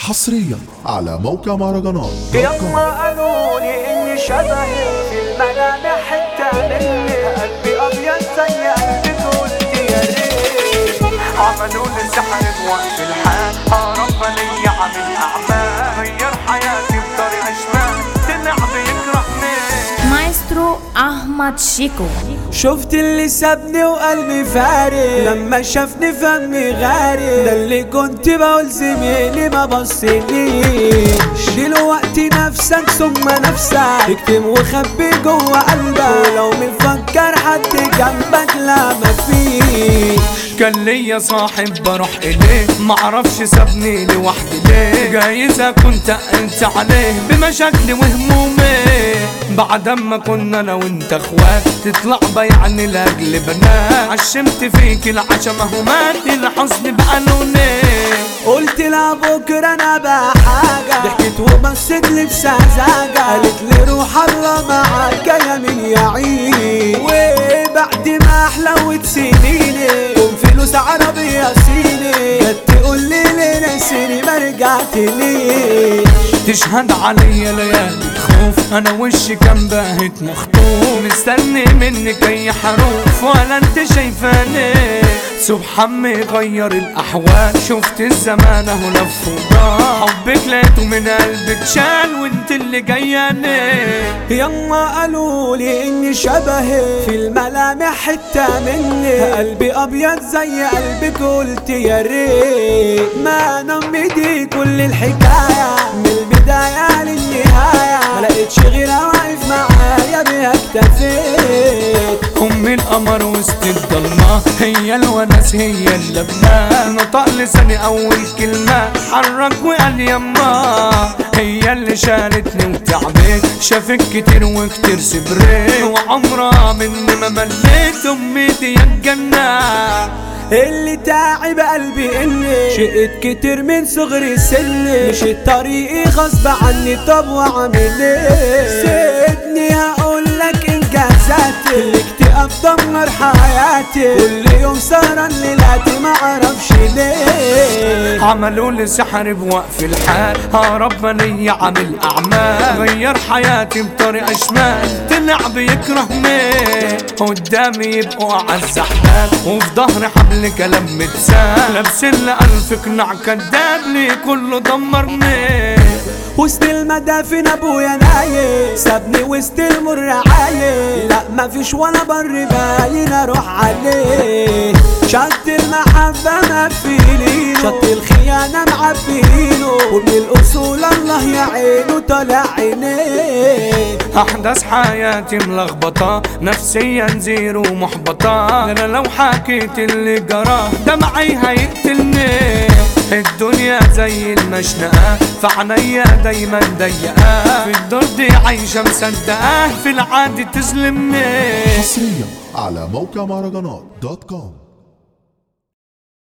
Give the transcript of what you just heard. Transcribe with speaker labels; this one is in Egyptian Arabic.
Speaker 1: حصريا على موقع مهرجانات
Speaker 2: يما قالوا لي اني شبهي في الملامح حتى مني قلبي ابيض زي قلبك قلت يا ريت عملوا لي سحر بوقت الحال اه ربنا عامل اعمال غير حياتي بطريقه شمال طلع بيكرهني
Speaker 3: مايسترو احمد شيكو
Speaker 2: شفت اللي سابني وقلبي فارق لما شافني فمي غارق ده اللي كنت بقول زميلي ما بصليش دلوقتي نفسك ثم نفسك اكتم وخبي جوه قلبك ولو مفكر حد جنبك لا مفيش
Speaker 4: كان ليا صاحب بروح اليه معرفش سابني لوحدي ليه جايز كنت قلت عليه بمشاكلي وهمومي بعد ما كنا انا وانت اخوات تطلع بيعني لاجل بنات عشمت فيك العشا ما هو مات الحزن بقانوني
Speaker 2: قلت لها بكرة انا بقى حاجة ضحكت وبصت لي بسذاجة قالت لي روح الله معاك يا من يعين وبعد ما احلوت سنيني قوم فلوس عربية صيني جت تقول لي ليه نسيني ما رجعت ليش
Speaker 4: تشهد عليا ليالي خوف انا وشي كان باهت مخطوف مستني منك اي حروف ولا انت شايفاني سبحان غير الاحوال شفت الزمان اهو لف ودار حبك لقيته من قلبك شال وانت اللي جاياني
Speaker 2: يما قالوا لي اني شبهي في الملامح حتة مني قلبي ابيض زي قلبك قلت يا ريت ما نمي دي كل الحكاية من البداية للنهاية ما لقيتش غيرها واقف معايا بيها اكتفيت
Speaker 4: ام القمر وسط الضلمة هي الونس هي اللبنة نطق لساني اول كلمة حرك وقال يما هي اللي شالتني وتعبت شافك كتير وكتير صبرت وعمرها مني ما مليت امي دي يا الجنة
Speaker 2: اللي تعب قلبي اني شقت كتير من صغري سني مشيت طريقي غصب عني طب واعمل ايه سيبني هقولك انجازاتي الاكتئاب دمر حياتي كل يوم سهران ليلاتي معرفش ليه
Speaker 4: عملوا لي سحر بوقف الحال ها ربنا عامل اعمال غير حياتي بطريقه شمال طلع بيكرهني قدامي يبقوا اعز احباب وفي ظهري حبل كلام متسال لابسين لي الف قناع كداب لي كله دمرني
Speaker 2: وسط المدافن ابويا نايم سابني وسط المر عايم لا مفيش ولا بر باين اروح عليه شط المحبة مقفلينه شط الخيانة معبينه ومن الأصول الله يعينه طالع عينيه
Speaker 4: احداث حياتي ملخبطة نفسيا زيرو محبطة انا لو حكيت اللي جراه دمعي هيقتلني الدنيا زي المشنقة في عينيا دايما ضيقة في الدور دي عايشة مصدقة في العادي تظلمني
Speaker 1: حصريا على موقع مهرجانات دوت كوم